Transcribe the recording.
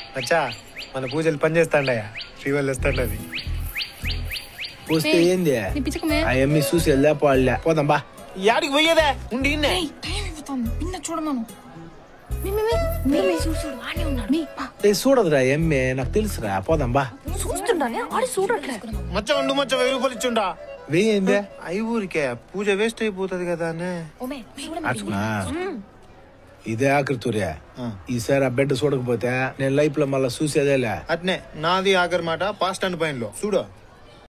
మచ్చా మన పూజలు పనిచేస్తాండయా శ్రీవల్లి వస్తాండది వస్తే ఏంది నీ పిచ్చకమే ఆ ఎమ్మి చూసి వెళ్ళా పోలే పోదాం బా యాడికి పోయేదే ఉండి ఇన్నే. టైం అయిపోతుంది పిన్న చూడమను మీ మీ మీ మీ చూడు చూడు వాడే ఉన్నాడు మీ పా. ఏ చూడదురా ఎమ్మి నాకు తెలుసురా పోదాం బా చూస్తుండానే ఆడి చూడట్లే మచ్చ ఉండు మచ్చ వెయ్యి రూపాయలు ఇచ్చుండా వెయ్యిందే అయి ఊరికే పూజ వేస్ట్ అయిపోతుంది కదా అనే ఓమే చూడమే అట్లా ఇదే ఆకృతురే ఈసారి ఆ బిడ్డ చూడకపోతే నేను లైఫ్ లో మళ్ళీ చూసేదేలే అట్నే నాది ఆఖరి మాట పాస్ట్ అండ్ పైన లో చూడు